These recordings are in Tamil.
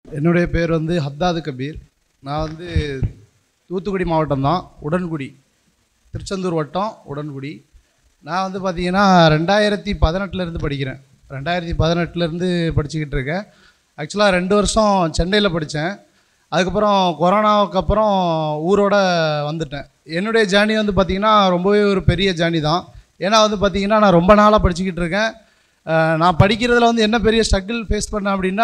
என்னுடைய பேர் வந்து ஹத்தாது கபீர் நான் வந்து தூத்துக்குடி மாவட்டம் தான் உடன்குடி திருச்செந்தூர் வட்டம் உடன்குடி நான் வந்து பார்த்தீங்கன்னா ரெண்டாயிரத்தி பதினெட்டுலேருந்து படிக்கிறேன் ரெண்டாயிரத்தி பதினெட்டுலேருந்து படிச்சுக்கிட்டு இருக்கேன் ஆக்சுவலாக ரெண்டு வருஷம் சென்னையில் படித்தேன் அதுக்கப்புறம் கொரோனாவுக்கு அப்புறம் ஊரோட வந்துட்டேன் என்னுடைய ஜேர்னி வந்து பார்த்திங்கன்னா ரொம்பவே ஒரு பெரிய ஜேர்னி தான் ஏன்னா வந்து பார்த்திங்கன்னா நான் ரொம்ப நாளாக படிச்சுக்கிட்டு இருக்கேன் அஹ் நான் படிக்கிறதுல வந்து என்ன பெரிய ஸ்ட்ரகிள் ஃபேஸ் பண்ணேன் அப்படின்னா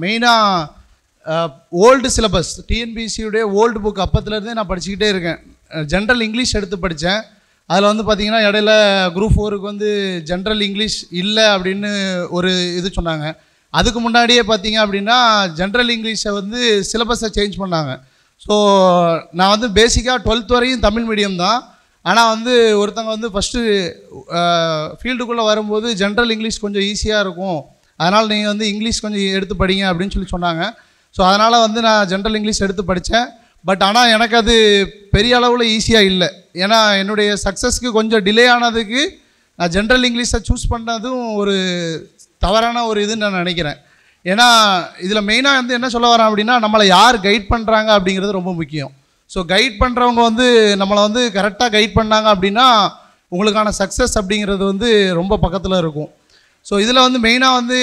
மெயினாக ஓல்டு சிலபஸ் டிஎன்பிசியுடைய ஓல்டு புக் அப்பத்துலேருந்தே நான் படிச்சுக்கிட்டே இருக்கேன் ஜென்ரல் இங்கிலீஷ் எடுத்து படித்தேன் அதில் வந்து பார்த்திங்கன்னா இடையில குரூப் ஃபோருக்கு வந்து ஜென்ரல் இங்கிலீஷ் இல்லை அப்படின்னு ஒரு இது சொன்னாங்க அதுக்கு முன்னாடியே பார்த்தீங்க அப்படின்னா ஜென்ரல் இங்கிலீஷை வந்து சிலபஸை சேஞ்ச் பண்ணாங்க ஸோ நான் வந்து பேசிக்காக டுவெல்த் வரையும் தமிழ் மீடியம் தான் ஆனால் வந்து ஒருத்தங்க வந்து ஃபஸ்ட்டு ஃபீல்டுக்குள்ளே வரும்போது ஜென்ரல் இங்கிலீஷ் கொஞ்சம் ஈஸியாக இருக்கும் அதனால் நீங்கள் வந்து இங்கிலீஷ் கொஞ்சம் எடுத்து படிங்க அப்படின்னு சொல்லி சொன்னாங்க ஸோ அதனால் வந்து நான் ஜென்ரல் இங்கிலீஷ் எடுத்து படித்தேன் பட் ஆனால் எனக்கு அது பெரிய அளவில் ஈஸியாக இல்லை ஏன்னா என்னுடைய சக்ஸஸ்க்கு கொஞ்சம் டிலே ஆனதுக்கு நான் ஜென்ரல் இங்கிலீஷை சூஸ் பண்ணதும் ஒரு தவறான ஒரு இதுன்னு நான் நினைக்கிறேன் ஏன்னா இதில் மெயினாக வந்து என்ன சொல்ல வரேன் அப்படின்னா நம்மளை யார் கைட் பண்ணுறாங்க அப்படிங்கிறது ரொம்ப முக்கியம் ஸோ கைட் பண்ணுறவங்க வந்து நம்மளை வந்து கரெக்டாக கைட் பண்ணாங்க அப்படின்னா உங்களுக்கான சக்ஸஸ் அப்படிங்கிறது வந்து ரொம்ப பக்கத்தில் இருக்கும் ஸோ இதில் வந்து மெயினாக வந்து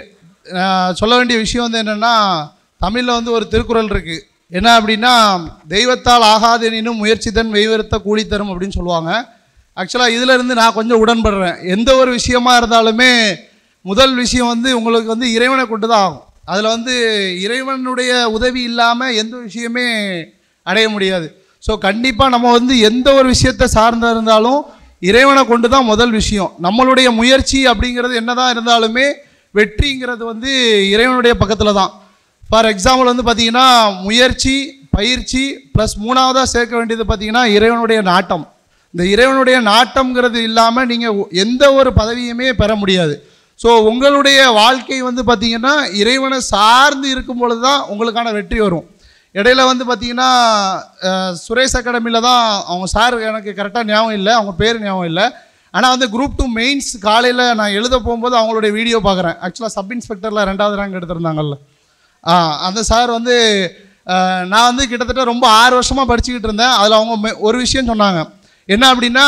நான் சொல்ல வேண்டிய விஷயம் வந்து என்னென்னா தமிழில் வந்து ஒரு திருக்குறள் இருக்குது என்ன அப்படின்னா தெய்வத்தால் ஆகாதெனினும் முயற்சி தன் வெய்வருத்த கூலி தரும் அப்படின்னு சொல்லுவாங்க ஆக்சுவலாக இதிலிருந்து நான் கொஞ்சம் உடன்படுறேன் எந்த ஒரு விஷயமா இருந்தாலுமே முதல் விஷயம் வந்து உங்களுக்கு வந்து இறைவனை கொண்டு தான் ஆகும் அதில் வந்து இறைவனுடைய உதவி இல்லாமல் எந்த விஷயமே அடைய முடியாது ஸோ கண்டிப்பாக நம்ம வந்து எந்த ஒரு விஷயத்தை சார்ந்து இருந்தாலும் இறைவனை கொண்டு தான் முதல் விஷயம் நம்மளுடைய முயற்சி அப்படிங்கிறது என்னதான் இருந்தாலுமே வெற்றிங்கிறது வந்து இறைவனுடைய பக்கத்தில் தான் ஃபார் எக்ஸாம்பிள் வந்து பார்த்தீங்கன்னா முயற்சி பயிற்சி ப்ளஸ் மூணாவதாக சேர்க்க வேண்டியது பார்த்தீங்கன்னா இறைவனுடைய நாட்டம் இந்த இறைவனுடைய நாட்டம்ங்கிறது இல்லாமல் நீங்கள் எந்த ஒரு பதவியுமே பெற முடியாது ஸோ உங்களுடைய வாழ்க்கை வந்து பார்த்தீங்கன்னா இறைவனை சார்ந்து இருக்கும் பொழுது தான் உங்களுக்கான வெற்றி வரும் இடையில வந்து பார்த்தீங்கன்னா அஹ், சுரேஷ் அகாடமியில் தான் அவங்க சார் எனக்கு கரெக்டாக ஞாபகம் இல்லை அவங்க பேர் ஞாபகம் இல்லை ஆனால் வந்து குரூப் டூ மெயின்ஸ் காலையில் நான் எழுத போகும்போது அவங்களுடைய வீடியோ பார்க்குறேன் ஆக்சுவலாக சப் இன்ஸ்பெக்டரில் ரெண்டாவது ரேங்க் எடுத்திருந்தாங்கல்ல ஆ அந்த சார் வந்து அஹ், நான் வந்து கிட்டத்தட்ட ரொம்ப ஆறு வருஷமாக படிச்சுக்கிட்டு இருந்தேன் அதில் அவங்க மெ- ஒரு விஷயம் சொன்னாங்க என்ன அப்படின்னா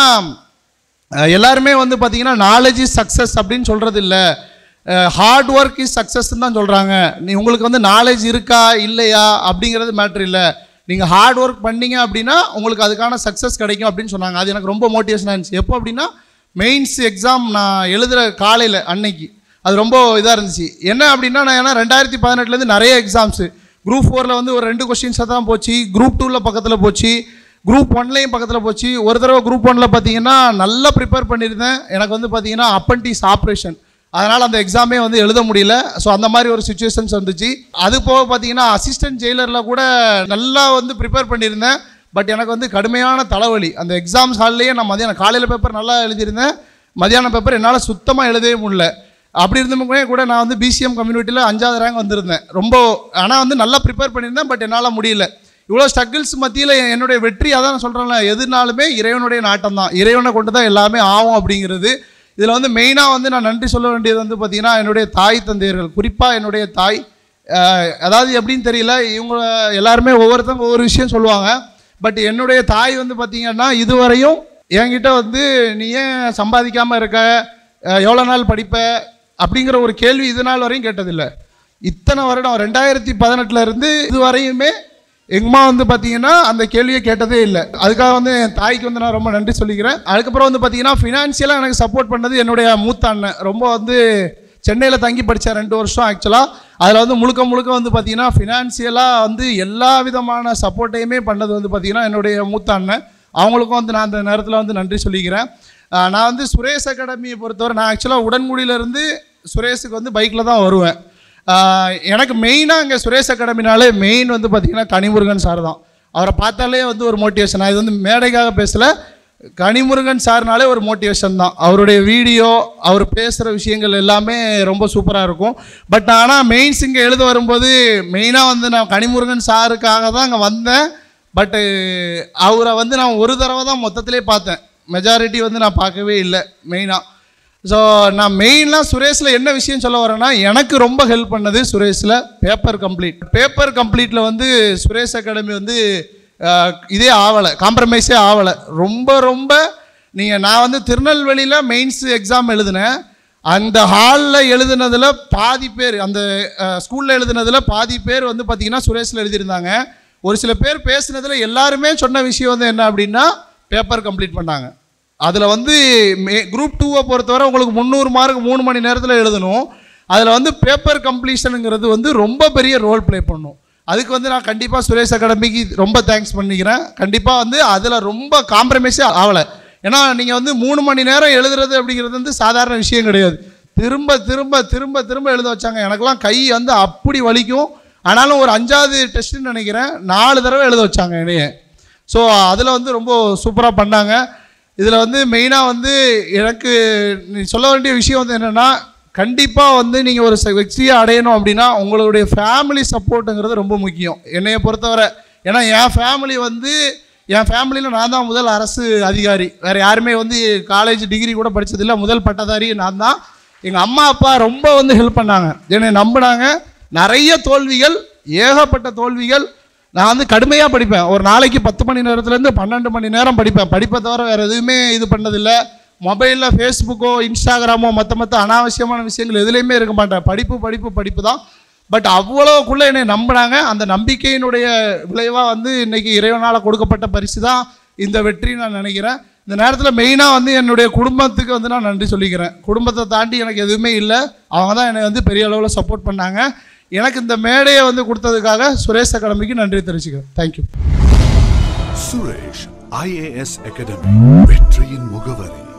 அஹ், எல்லாருமே வந்து பார்த்தீங்கன்னா நாலேஜ் இஸ் சக்ஸஸ் அப்படின்னு சொல்கிறது இல்லை ஹார்ட் ஒர்க் இஸ் சக்ஸஸ்ன்னு தான் சொல்கிறாங்க நீ உங்களுக்கு வந்து நாலேஜ் இருக்கா இல்லையா அப்படிங்கிறது மேட்ரு இல்லை நீங்கள் ஹார்ட் ஒர்க் பண்ணீங்க அப்படின்னா உங்களுக்கு அதுக்கான சக்ஸஸ் கிடைக்கும் அப்படின்னு சொன்னாங்க அது எனக்கு ரொம்ப மோட்டிவேஷனாக இருந்துச்சு எப்போ அப்படின்னா மெயின்ஸ் எக்ஸாம் நான் எழுதுகிற காலையில் அன்னைக்கு அது ரொம்ப இதாக இருந்துச்சு என்ன அப்படின்னா நான் ஏன்னா ரெண்டாயிரத்தி பதினெட்டுலேருந்து நிறைய எக்ஸாம்ஸு குரூப் ஃபோரில் வந்து ஒரு ரெண்டு கொஸ்டின்ஸாக தான் போச்சு குரூப் டூவில் பக்கத்தில் போச்சு குரூப் ஒன்லேயும் பக்கத்தில் போச்சு ஒரு தடவை குரூப் ஒன்ல பார்த்தீங்கன்னா நல்லா ப்ரிப்பேர் பண்ணியிருந்தேன் எனக்கு வந்து பார்த்தீங்கன்னா அப்பன்டிஸ் ஆப்ரேஷன் அதனால் அந்த எக்ஸாமே வந்து எழுத முடியல ஸோ அந்த மாதிரி ஒரு சுச்சுவேஷன்ஸ் வந்துச்சு அது போக பார்த்தீங்கன்னா அசிஸ்டன்ட் ஜெயிலரில் கூட நல்லா வந்து ப்ரிப்பேர் பண்ணியிருந்தேன் பட் எனக்கு வந்து கடுமையான தலைவலி அந்த எக்ஸாம்ஸ் ஹால்லேயே நான் மதியானம் காலையில் பேப்பர் நல்லா எழுதியிருந்தேன் மதியானம் பேப்பர் என்னால் சுத்தமாக எழுதவே முடியல அப்படி இருந்துமே கூட நான் வந்து பிசிஎம் கம்யூனிட்டியில் அஞ்சாவது ரேங்க் வந்திருந்தேன் ரொம்ப ஆனால் வந்து நல்லா ப்ரிப்பேர் பண்ணியிருந்தேன் பட் என்னால் முடியல இவ்வளோ ஸ்ட்ரகிள்ஸ் மத்தியில் என்னுடைய வெற்றி அதான் நான் சொல்கிறேன்ல எதுனாலுமே இறைவனுடைய நாட்டம் தான் இறைவனை கொண்டு தான் எல்லாமே ஆகும் அப்படிங்கிறது இதில் வந்து மெயினாக வந்து நான் நன்றி சொல்ல வேண்டியது வந்து பார்த்திங்கன்னா என்னுடைய தாய் தந்தையர்கள் குறிப்பாக என்னுடைய தாய் அஹ், அதாவது எப்படின்னு தெரியல இவங்க எல்லாருமே ஒவ்வொருத்தவங்க ஒவ்வொரு விஷயம் சொல்லுவாங்க பட் என்னுடைய தாய் வந்து பார்த்திங்கன்னா இதுவரையும் என்கிட்ட வந்து நீ ஏன் சம்பாதிக்காமல் இருக்க அஹ், எவ்வளோ நாள் படிப்ப அப்படிங்கிற ஒரு கேள்வி இது நாள் வரையும் கேட்டதில்லை இத்தனை வருடம் ரெண்டாயிரத்தி பதினெட்டுல இருந்து இது வரையுமே எங்கம்மா வந்து பார்த்தீங்கன்னா அந்த கேள்வியை கேட்டதே இல்லை அதுக்காக வந்து என் தாய்க்கு வந்து நான் ரொம்ப நன்றி சொல்லிக்கிறேன் அதுக்கப்புறம் வந்து பார்த்தீங்கன்னா ஃபினான்ஷியலாக எனக்கு சப்போர்ட் பண்ணது என்னுடைய மூத்த அண்ணன் ரொம்ப வந்து சென்னையில் தங்கி படித்தேன் ரெண்டு வருஷம் ஆக்சுவலாக அதில் வந்து முழுக்க முழுக்க வந்து பார்த்தீங்கன்னா ஃபினான்ஷியலாக வந்து எல்லா விதமான சப்போர்ட்டையுமே பண்ணது வந்து பார்த்தீங்கன்னா என்னுடைய மூத்த அண்ணன் அவங்களுக்கும் வந்து நான் அந்த நேரத்தில் வந்து நன்றி சொல்லிக்கிறேன் ஆஹ் நான் வந்து சுரேஷ் அகாடமியை பொறுத்தவரை நான் ஆக்சுவலாக உடன்குடியிலேருந்து சுரேஷுக்கு வந்து பைக்கில் தான் வருவேன் ஆஹ் எனக்கு மெயினாக இங்கே சுரேஷ் அகாடமினாலே மெயின் வந்து பார்த்திங்கன்னா கனிமுருகன் சார் தான் அவரை பார்த்தாலே வந்து ஒரு மோட்டிவேஷன் இது வந்து மேடைக்காக பேசலை கனிமுருகன் சார்னாலே ஒரு மோட்டிவேஷன் தான் அவருடைய வீடியோ அவர் பேசுகிற விஷயங்கள் எல்லாமே ரொம்ப சூப்பராக இருக்கும் பட் ஆனால் மெயின்ஸ் இங்கே எழுத வரும்போது மெயினாக வந்து நான் கனிமுருகன் சாருக்காக தான் அங்கே வந்தேன் பட்டு அவரை வந்து நான் ஒரு தடவை தான் மொத்தத்திலே பார்த்தேன் மெஜாரிட்டி வந்து நான் பார்க்கவே இல்லை மெயினாக ஸோ நான் மெயினாக சுரேஷில் என்ன விஷயம் சொல்ல வரேன்னா எனக்கு ரொம்ப ஹெல்ப் பண்ணது சுரேஷில் பேப்பர் கம்ப்ளீட் பேப்பர் கம்ப்ளீட்டில் வந்து சுரேஷ் அகாடமி வந்து அஹ், இதே ஆவலை காம்ப்ரமைஸே ஆவலை ரொம்ப ரொம்ப நீங்கள் நான் வந்து திருநெல்வேலியில் மெயின்ஸ் எக்ஸாம் எழுதினேன் அந்த ஹாலில் எழுதுனதில் பாதி பேர் அந்த ஸ்கூலில் எழுதுனதில் பாதி பேர் வந்து பார்த்தீங்கன்னா சுரேஷில் எழுதியிருந்தாங்க ஒரு சில பேர் பேசுனதில் எல்லாருமே சொன்ன விஷயம் வந்து என்ன அப்படின்னா பேப்பர் கம்ப்ளீட் பண்ணாங்க அதில் வந்து மே குரூப் டூவை பொறுத்தவரை உங்களுக்கு முந்நூறு மார்க் மூணு மணி நேரத்தில் எழுதணும் அதில் வந்து பேப்பர் கம்ப்ளீஷனுங்கிறது வந்து ரொம்ப பெரிய ரோல் ப்ளே பண்ணும் அதுக்கு வந்து நான் கண்டிப்பாக சுரேஷ் அகாடமிக்கு ரொம்ப தேங்க்ஸ் பண்ணிக்கிறேன் கண்டிப்பாக வந்து அதில் ரொம்ப காம்ப்ரமைஸே ஆகலை ஏன்னா நீங்கள் வந்து மூணு மணி நேரம் எழுதுறது அப்படிங்கிறது வந்து சாதாரண விஷயம் கிடையாது திரும்ப திரும்ப திரும்ப திரும்ப எழுத வச்சாங்க எனக்கெல்லாம் கை வந்து அப்படி வலிக்கும் ஆனாலும் ஒரு அஞ்சாவது டெஸ்ட்டுன்னு நினைக்கிறேன் நாலு தடவை எழுத வச்சாங்க என்னைய ஸோ அதில் வந்து ரொம்ப சூப்பராக பண்ணாங்க இதில் வந்து மெயினாக வந்து எனக்கு நீ சொல்ல வேண்டிய விஷயம் வந்து என்னென்னா கண்டிப்பாக வந்து நீங்கள் ஒரு ச- வெற்றியை அடையணும் அப்படின்னா உங்களுடைய ஃபேமிலி சப்போர்ட்டுங்கிறது ரொம்ப முக்கியம் என்னைய பொறுத்தவரை ஏன்னா என் ஃபேமிலி வந்து என் ஃபேமிலியில் நான் தான் முதல் அரசு அதிகாரி வேறு யாருமே வந்து காலேஜ் டிகிரி கூட படிச்சதில்ல முதல் பட்டதாரி நான் தான் எங்கள் அம்மா அப்பா ரொம்ப வந்து ஹெல்ப் பண்ணாங்க என்னை நம்பினாங்க நிறைய தோல்விகள் ஏகப்பட்ட தோல்விகள் நான் வந்து கடுமையாக படிப்பேன் ஒரு நாளைக்கு பத்து மணி நேரத்துலேருந்து பன்னெண்டு மணி நேரம் படிப்பேன் படிப்பை தவிர வேறு எதுவுமே இது பண்ணதில்லை மொபைலில் ஃபேஸ்புக்கோ இன்ஸ்டாகிராமோ மற்ற மற்ற அனாவசியமான விஷயங்கள் எதுலேயுமே இருக்க மாட்டேன் படிப்பு படிப்பு படிப்பு தான் பட் அவ்வளோக்குள்ளே என்னை நம்பினாங்க அந்த நம்பிக்கையினுடைய விளைவாக வந்து இன்னைக்கு இறைவனால் கொடுக்கப்பட்ட பரிசு தான் இந்த வெற்றி நான் நினைக்கிறேன் இந்த நேரத்தில் மெயினாக வந்து என்னுடைய குடும்பத்துக்கு வந்து நான் நன்றி சொல்லிக்கிறேன் குடும்பத்தை தாண்டி எனக்கு எதுவுமே இல்லை அவங்க தான் என்னை வந்து பெரிய அளவில் சப்போர்ட் பண்ணாங்க எனக்கு இந்த மேடையை வந்து கொடுத்ததுக்காக சுரேஷ் அகாடமிக்கு நன்றி தெரிவிச்சுக்கிறேன் தேங்க்யூ சுரேஷ் ஐஏஎஸ் அகாடமி வெற்றியின் முகவரி